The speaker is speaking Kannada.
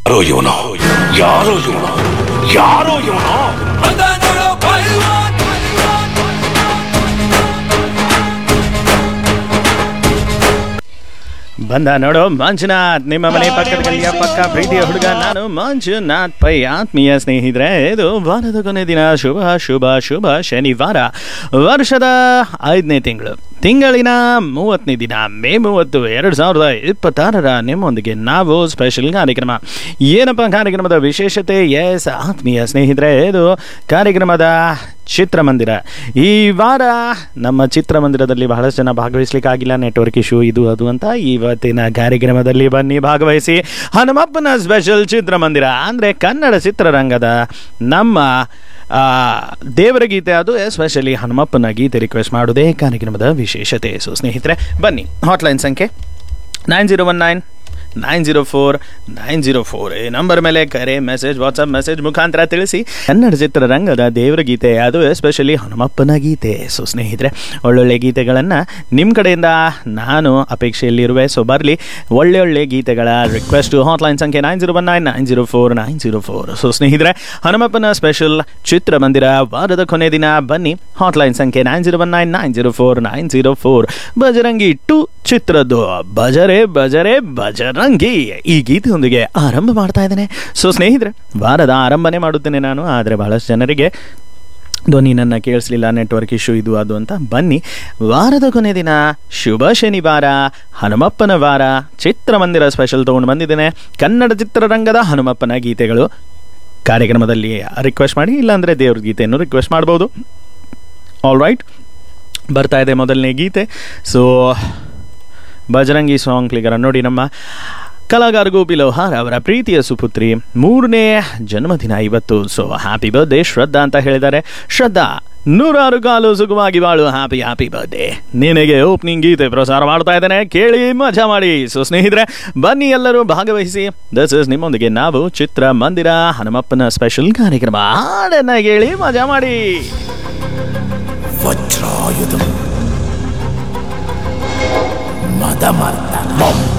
ಯಾರೋ ಇವನು ಯಾರೋ ಇವನು ಯಾರೋ ಇವನು ಬಂದ ನೋಡು ಮಂಜುನಾಥ್ ನಿಮ್ಮ ಮನೆ ಪಕ್ಕದ ಗಲ್ಲಿಯ ಪಕ್ಕ ಪ್ರೀತಿಯ ಹುಡುಗ ನಾನು ಮಂಜುನಾಥ್ ಪೈ ಆತ್ಮೀಯ ಸ್ನೇಹಿತರೆ ಇದು ವಾರದ ಕೊನೆ ದಿನ ಶುಭ ಶುಭ ಶುಭ ಶನಿವಾರ ವರ್ಷದ ಐದನೇ ತಿಂಗಳು ತಿಂಗಳಿನ ಮೂವತ್ತನೇ ದಿನ ಮೇ ಮೂವತ್ತು ಎರಡು ಸಾವಿರದ ಇಪ್ಪತ್ತಾರರ ನಿಮ್ಮೊಂದಿಗೆ ನಾವು ಸ್ಪೆಷಲ್ ಕಾರ್ಯಕ್ರಮ ಏನಪ್ಪ ಕಾರ್ಯಕ್ರಮದ ವಿಶೇಷತೆ ಎಸ್ ಆತ್ಮೀಯ ಸ್ನೇಹಿತರೆ ಇದು ಕಾರ್ಯಕ್ರಮದ ಚಿತ್ರಮಂದಿರ ಈ ವಾರ ನಮ್ಮ ಚಿತ್ರಮಂದಿರದಲ್ಲಿ ಬಹಳಷ್ಟು ಜನ ಭಾಗವಹಿಸ್ಲಿಕ್ಕಾಗಿಲ್ಲ ನೆಟ್ವರ್ಕ್ ಇಶ್ಯೂ ಇದು ಅದು ಅಂತ ಇವತ್ತಿನ ಕಾರ್ಯಕ್ರಮದಲ್ಲಿ ಬನ್ನಿ ಭಾಗವಹಿಸಿ ಹನುಮಪ್ಪನ ಸ್ಪೆಷಲ್ ಚಿತ್ರಮಂದಿರ ಅಂದರೆ ಕನ್ನಡ ಚಿತ್ರರಂಗದ ನಮ್ಮ ಆ, ದೇವರ ಗೀತೆ ಅದು ಎಸ್ಪೆಷಲಿ ಹನುಮಪ್ಪನ ಗೀತೆ ರಿಕ್ವೆಸ್ಟ್ ಮಾಡೋದೇ ಕಾರ್ಯಕ್ರಮದ ವಿಶೇಷತೆ ಸೊ ಸ್ನೇಹಿತರೆ ಬನ್ನಿ ಹಾಟ್ಲೈನ್ ಸಂಖ್ಯೆ nine zero one nine nine zero four nine zero four ಈ ನಂಬರ್ ಮೇಲೆ ಕರೆ ಮೆಸೇಜ್ ವಾಟ್ಸಪ್ ಮೆಸೇಜ್ ಮುಖಾಂತರ ತಿಳಿಸಿ ಕನ್ನಡ ಚಿತ್ರರಂಗದ ದೇವರ ಗೀತೆ ಅದು ಎಸ್ಪೆಷಲಿ ಹನುಮಪ್ಪನ ಗೀತೆ ಸೊ ಸ್ನೇಹಿತರೆ ಒಳ್ಳೊಳ್ಳೆ ಗೀತೆಗಳನ್ನು ನಿಮ್ಮ ಕಡೆಯಿಂದ ನಾನು ಅಪೇಕ್ಷೆಯಲ್ಲಿರುವೆ ಸೊ ಬರಲಿ ಒಳ್ಳೆ ಒಳ್ಳೆ ಗೀತೆಗಳ ರಿಕ್ವೆಸ್ಟು ಹಾಟ್ಲೈನ್ ಸಂಖ್ಯೆ nine zero one nine nine zero four nine zero four so ಸ್ನೇಹಿತರೆ ಹನುಮಪ್ಪನ ಸ್ಪೆಷಲ್ ಚಿತ್ರಮಂದಿರ ವಾರದ ಕೊನೆ ದಿನ ಬನ್ನಿ ಹಾಟ್ಲೈನ್ ಸಂಖ್ಯೆ nine zero one nine nine zero four nine zero four Bajrangi two ಚಿತ್ರದ್ದು ಬಜರೆ ಬಜರೆ ಬಜರಂಗಿ ಈ ಗೀತೆಯೊಂದಿಗೆ ಆರಂಭ ಮಾಡ್ತಾ ಇದ್ದೇನೆ ಸೊ ಸ್ನೇಹಿತರೆ ವಾರದ ಆರಂಭನೆ ಮಾಡುತ್ತೇನೆ ನಾನು ಆದರೆ ಬಹಳಷ್ಟು ಜನರಿಗೆ ಧ್ವನಿ ನನ್ನ ಕೇಳಿಸ್ಲಿಲ್ಲ ನೆಟ್ವರ್ಕ್ ಇಶ್ಯೂ ಇದು ಅದು ಅಂತ ಬನ್ನಿ ವಾರದ ಕೊನೆ ದಿನ ಶುಭ ಶನಿವಾರ ಹನುಮಪ್ಪನ ವಾರ ಚಿತ್ರಮಂದಿರ ಸ್ಪೆಷಲ್ ತೊಗೊಂಡು ಬಂದಿದ್ದೇನೆ ಕನ್ನಡ ಚಿತ್ರರಂಗದ ಹನುಮಪ್ಪನ ಗೀತೆಗಳು ಕಾರ್ಯಕ್ರಮದಲ್ಲಿ ರಿಕ್ವೆಸ್ಟ್ ಮಾಡಿ ಇಲ್ಲಾಂದರೆ ದೇವ್ರ ಗೀತೆಯನ್ನು ರಿಕ್ವೆಸ್ಟ್ ಮಾಡ್ಬೋದು ಆಲ್ ರೈಟ್ ಬರ್ತಾ ಇದೆ ಮೊದಲನೇ ಗೀತೆ ಸೊ ಬಜರಂಗಿ ಸಾಂಗ್ ಕ್ಲಿಗರ ನೋಡಿ ನಮ್ಮ ಕಲಾಗಾರ ಗೋಪಿ ಲೋಹಾರ್ ಅವರ ಪ್ರೀತಿಯ ಸುಪುತ್ರಿ ಮೂರನೇ ಜನ್ಮದಿನ ಇವತ್ತು ಸೊ ಹ್ಯಾಪಿ ಬರ್ಡೇ ಶ್ರದ್ಧಾ ಅಂತ ಹೇಳಿದ್ದಾರೆ ಶ್ರದ್ಧಾ ನೂರಾರು ಕಾಲು ಸುಖವಾಗಿ ಬಾಳು ಹ್ಯಾಪಿ ಹ್ಯಾಪಿ ಬರ್ಡೇ ನಿನಗೆ ಓಪನಿಂಗ್ ಗೀತೆ ಪ್ರಸಾರ ಮಾಡ್ತಾ ಇದ್ದೇನೆ ಕೇಳಿ ಮಜಾ ಮಾಡಿ ಸೊ ಸ್ನೇಹಿತರೆ ಬನ್ನಿ ಎಲ್ಲರೂ ಭಾಗವಹಿಸಿ ದಿಸ್ ಇಸ್ ನಿಮ್ಮೊಂದಿಗೆ ನಾವು ಚಿತ್ರ ಮಂದಿರ ಹನುಮಪ್ಪನ ಸ್ಪೆಷಲ್ ಕಾರ್ಯಕ್ರಮ ಹಾಡನ್ನ ಕೇಳಿ ಮಜಾ ಮಾಡಿ ವಜ್ರಾಯುಧಂ ಮದಮರ್ದನಂ